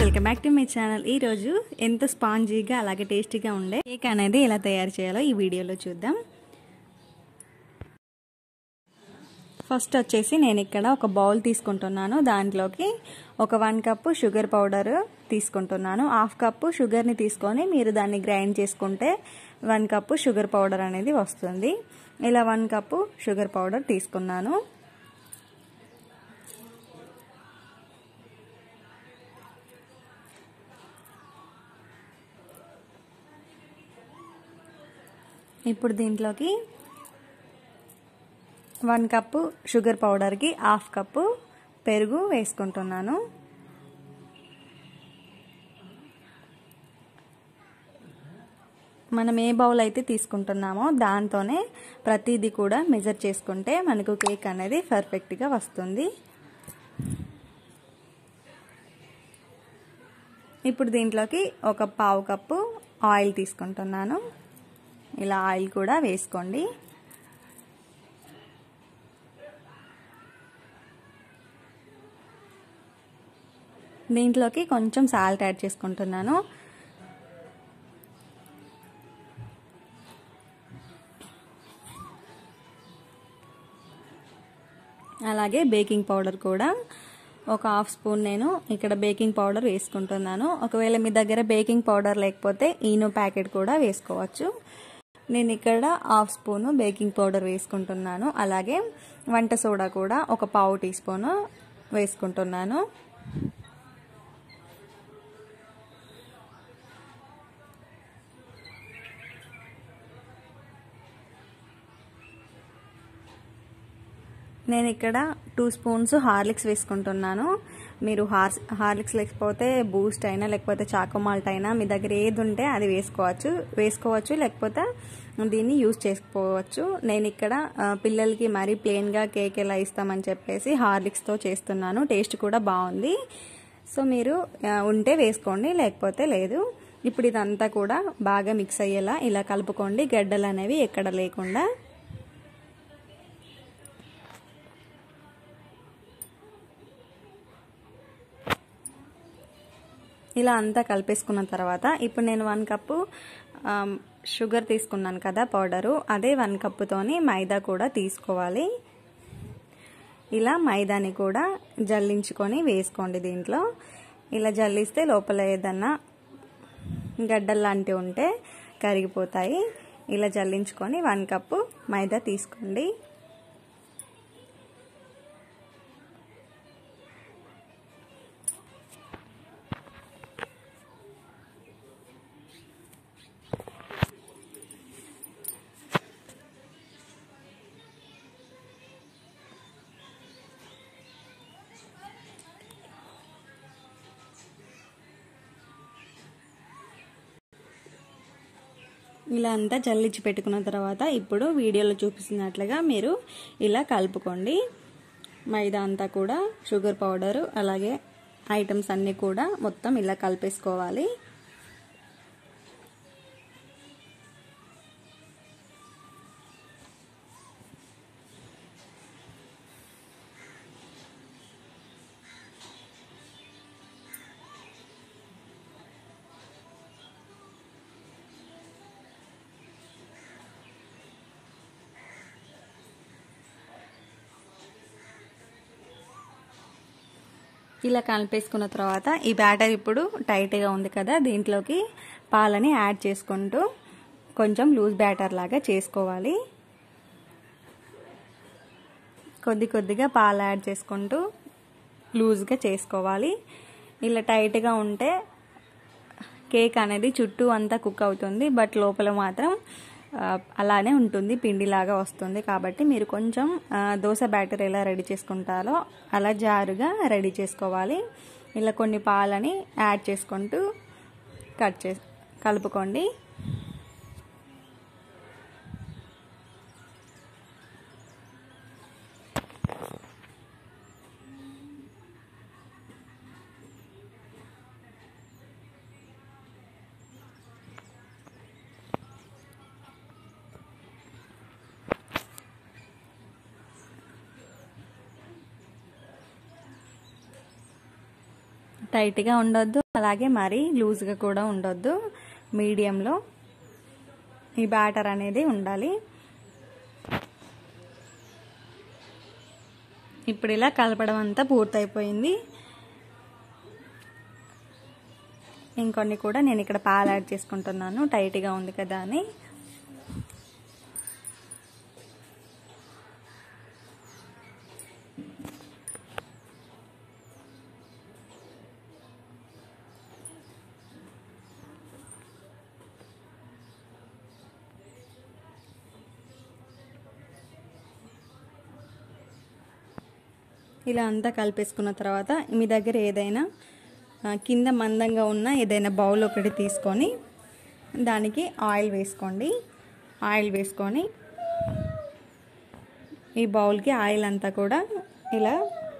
welcome back to my channel ఈరోజు ఎంతో స్పాంజీగా అలాగే టేస్టీగా ఉండే కేక్ అనేది ఎలా తయారు చేయాలో ఈ వీడియోలో చూద్దాం ఫస్ట్ వచ్చేసి నేను ఇక్కడ ఒక బౌల్ తీసుకుంటున్నాను దాంట్లోకి ఒక వన్ కప్పు షుగర్ పౌడర్ తీసుకుంటున్నాను హాఫ్ కప్పు షుగర్ని తీసుకొని మీరు దాన్ని గ్రైండ్ చేసుకుంటే వన్ కప్పు షుగర్ పౌడర్ అనేది వస్తుంది ఇలా వన్ కప్పు షుగర్ పౌడర్ తీసుకున్నాను ఇప్పుడు దీంట్లోకి వన్ కప్పు షుగర్ పౌడర్కి హాఫ్ కప్పు పెరుగు వేసుకుంటున్నాను మనం ఏ బౌల్ అయితే తీసుకుంటున్నామో దాంతోనే ప్రతిదీ కూడా మెజర్ చేసుకుంటే మనకు కేక్ అనేది పర్ఫెక్ట్గా వస్తుంది ఇప్పుడు దీంట్లోకి ఒక పావు కప్పు ఆయిల్ తీసుకుంటున్నాను ఇలా ఆయిల్ కూడా వేసుకోండి దీంట్లోకి కొంచెం సాల్ట్ యాడ్ చేసుకుంటున్నాను అలాగే బేకింగ్ పౌడర్ కూడా ఒక హాఫ్ స్పూన్ నేను ఇక్కడ బేకింగ్ పౌడర్ వేసుకుంటున్నాను ఒకవేళ మీ దగ్గర బేకింగ్ పౌడర్ లేకపోతే ఈనో ప్యాకెట్ కూడా వేసుకోవచ్చు నేను ఇక్కడ హాఫ్ స్పూను బేకింగ్ పౌడర్ వేసుకుంటున్నాను అలాగే వంట సోడా కూడా ఒక పావు టీ స్పూను వేసుకుంటున్నాను నేను ఇక్కడ టూ స్పూన్స్ హార్లిక్స్ వేసుకుంటున్నాను మీరు హార్ హార్లిక్స్ లేకపోతే బూస్ట్ అయినా లేకపోతే చాకోమాల్ట్ అయినా మీ దగ్గర ఏది ఉంటే అది వేసుకోవచ్చు వేసుకోవచ్చు లేకపోతే దీన్ని యూజ్ చేసుకోవచ్చు నేను ఇక్కడ పిల్లలకి మరీ ప్లెయిన్గా కేక్ ఎలా ఇస్తామని చెప్పేసి హార్లిక్స్తో చేస్తున్నాను టేస్ట్ కూడా బాగుంది సో మీరు ఉంటే వేసుకోండి లేకపోతే లేదు ఇప్పుడు ఇదంతా కూడా బాగా మిక్స్ అయ్యేలా ఇలా కలుపుకోండి గడ్డలు అనేవి ఎక్కడ లేకుండా ఇలా అంతా కలిపేసుకున్న తర్వాత ఇప్పుడు నేను వన్ కప్పు షుగర్ తీసుకున్నాను కదా పౌడరు అదే వన్ కప్పుతోని మైదా కూడా తీసుకోవాలి ఇలా మైదాని కూడా జల్లించుకొని వేసుకోండి దీంట్లో ఇలా జల్లిస్తే లోపల ఏదన్నా గడ్డలు లాంటివి ఉంటే కరిగిపోతాయి ఇలా జల్లించుకొని వన్ కప్పు మైదా తీసుకోండి ఇలా అంతా జల్లించి పెట్టుకున్న తర్వాత ఇప్పుడు వీడియోలో చూపిస్తున్నట్లుగా మీరు ఇలా కలుపుకోండి మైదా అంతా కూడా షుగర్ పౌడరు అలాగే ఐటమ్స్ అన్నీ కూడా మొత్తం ఇలా కలిపేసుకోవాలి ఇలా కలిపేసుకున్న తర్వాత ఈ బ్యాటర్ ఇప్పుడు టైట్గా ఉంది కదా దీంట్లోకి పాలని యాడ్ చేసుకుంటూ కొంచెం లూజ్ బ్యాటర్ లాగా చేసుకోవాలి కొద్ది కొద్దిగా పాలు యాడ్ చేసుకుంటూ లూజ్గా చేసుకోవాలి ఇలా టైట్గా ఉంటే కేక్ అనేది చుట్టూ అంతా కుక్ అవుతుంది బట్ లోపల మాత్రం అలానే ఉంటుంది పిండిలాగా వస్తుంది కాబట్టి మీరు కొంచెం దోశ బ్యాటర్ ఎలా రెడీ చేసుకుంటారో అలా జారుగా రెడీ చేసుకోవాలి ఇలా కొన్ని పాలని యాడ్ చేసుకుంటూ కట్ చే కలుపుకోండి టైట్గా ఉండొద్దు అలాగే మరీ లూజ్గా కూడా ఉండొద్దు మీడియంలో ఈ బ్యాటర్ అనేది ఉండాలి ఇప్పుడు ఇలా కలపడం అంతా పూర్తయిపోయింది ఇంకొన్ని కూడా నేను ఇక్కడ పాలు యాడ్ చేసుకుంటున్నాను టైట్గా ఉంది కదా అని ఇలా అంతా కలిపేసుకున్న తర్వాత మీ దగ్గర ఏదైనా కింద మందంగా ఉన్న ఏదైనా బౌల్ ఒకటి తీసుకొని దానికి ఆయిల్ వేసుకోండి ఆయిల్ వేసుకొని ఈ బౌల్కి ఆయిల్ అంతా కూడా ఇలా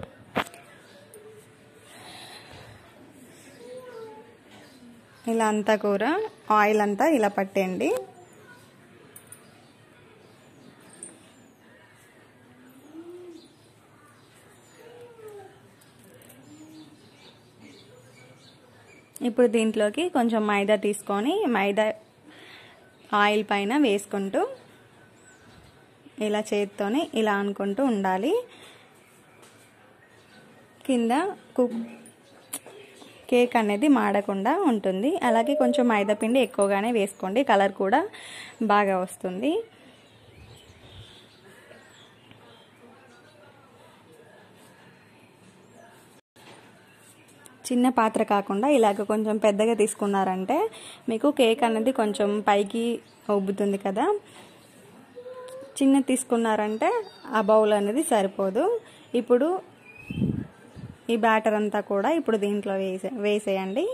ఇలా అంతా కూర ఆయిల్ అంతా ఇలా పట్టేయండి ఇప్పుడు దీంట్లోకి కొంచెం మైదా తీసుకొని మైదా ఆయిల్ పైన వేసుకుంటూ ఇలా చేతితోని ఇలా అనుకుంటూ ఉండాలి కింద కుక్ కేక్ అనేది మాడకుండా ఉంటుంది అలాగే కొంచెం మైదా పిండి ఎక్కువగానే వేసుకోండి కలర్ కూడా బాగా వస్తుంది చిన్న పాత్ర కాకుండా ఇలాగ కొంచెం పెద్దగా తీసుకున్నారంటే మీకు కేక్ అనేది కొంచెం పైకి ఉబ్బుతుంది కదా చిన్న తీసుకున్నారంటే ఆ బౌల్ అనేది సరిపోదు ఇప్పుడు ఈ బ్యాటర్ అంతా కూడా ఇప్పుడు దీంట్లో వేసే వేసేయండి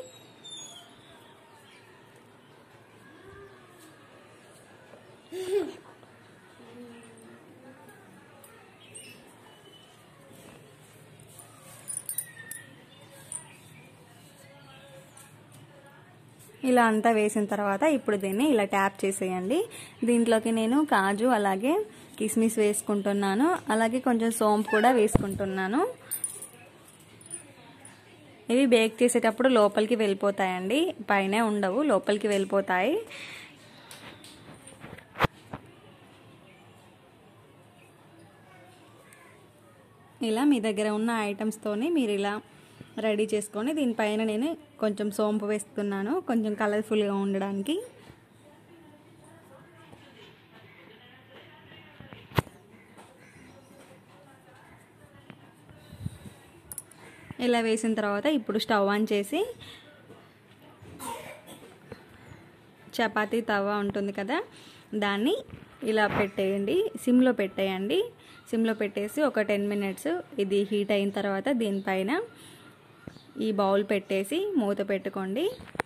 ఇలా అంతా వేసిన తర్వాత ఇప్పుడు దీన్ని ఇలా ట్యాప్ చేసేయండి దీంట్లోకి నేను కాజు అలాగే కిస్మిస్ వేసుకుంటున్నాను అలాగే కొంచెం సోంపు కూడా వేసుకుంటున్నాను ఇవి బేక్ చేసేటప్పుడు లోపలికి వెళ్ళిపోతాయండి పైన ఉండవు లోపలికి వెళ్ళిపోతాయి ఇలా మీ దగ్గర ఉన్న ఐటమ్స్తోని మీరు ఇలా రెడీ చేసుకొని దీనిపైన నేను కొంచెం సోంపు వేస్తున్నాను కొంచెం కలర్ఫుల్గా ఉండడానికి ఇలా వేసిన తర్వాత ఇప్పుడు స్టవ్ ఆన్ చేసి చపాతీ తవా ఉంటుంది కదా దాన్ని ఇలా పెట్టేయండి సిమ్లో పెట్టేయండి సిమ్లో పెట్టేసి ఒక టెన్ మినిట్స్ ఇది హీట్ అయిన తర్వాత దీనిపైన ఈ బౌల్ పెట్టేసి మూత పెట్టుకోండి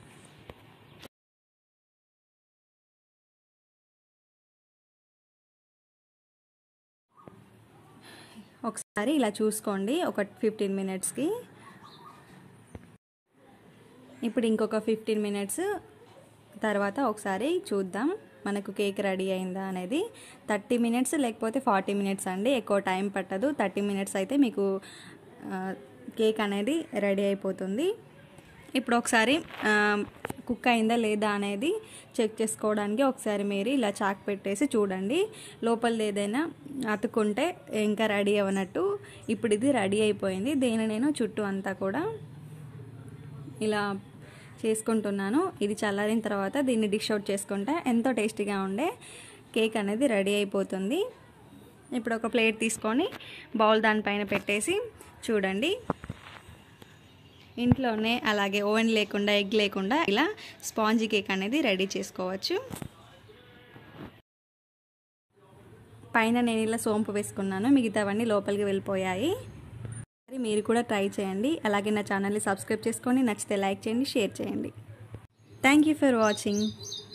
ఒకసారి ఇలా చూసుకోండి ఒక ఫిఫ్టీన్ మినిట్స్కి ఇప్పుడు ఇంకొక ఫిఫ్టీన్ మినిట్స్ తర్వాత ఒకసారి చూద్దాం మనకు కేక్ రెడీ అయిందా అనేది థర్టీ మినిట్స్ లేకపోతే ఫార్టీ మినిట్స్ అండి ఎక్కువ టైం పట్టదు థర్టీ మినిట్స్ అయితే మీకు కేక్ అనేది రెడీ అయిపోతుంది ఇప్పుడు ఒకసారి కుక్ అయిందా లేదా అనేది చెక్ చేసుకోవడానికి ఒకసారి మీరు ఇలా చాక్ పెట్టేసి చూడండి లోపల ఏదైనా అతుకుంటే ఇంకా రెడీ అవ్వనట్టు ఇప్పుడు ఇది రెడీ అయిపోయింది దీని నేను చుట్టూ అంతా కూడా ఇలా చేసుకుంటున్నాను ఇది చల్లారిన తర్వాత దీన్ని డిష్ అవుట్ చేసుకుంటే ఎంతో టేస్టీగా ఉండే కేక్ అనేది రెడీ అయిపోతుంది ఇప్పుడు ఒక ప్లేట్ తీసుకొని బౌల్ దానిపైన పెట్టేసి చూడండి ఇంట్లోనే అలాగే ఓవెన్ లేకుండా ఎగ్ లేకుండా ఇలా స్పాంజీ కేక్ అనేది రెడీ చేసుకోవచ్చు పైన నేను ఇలా సోంపు వేసుకున్నాను మిగతావన్నీ లోపలికి వెళ్ళిపోయాయి మీరు కూడా ట్రై చేయండి అలాగే నా ఛానల్ని సబ్స్క్రైబ్ చేసుకొని నచ్చితే లైక్ చేయండి షేర్ చేయండి థ్యాంక్ యూ ఫర్ వాచింగ్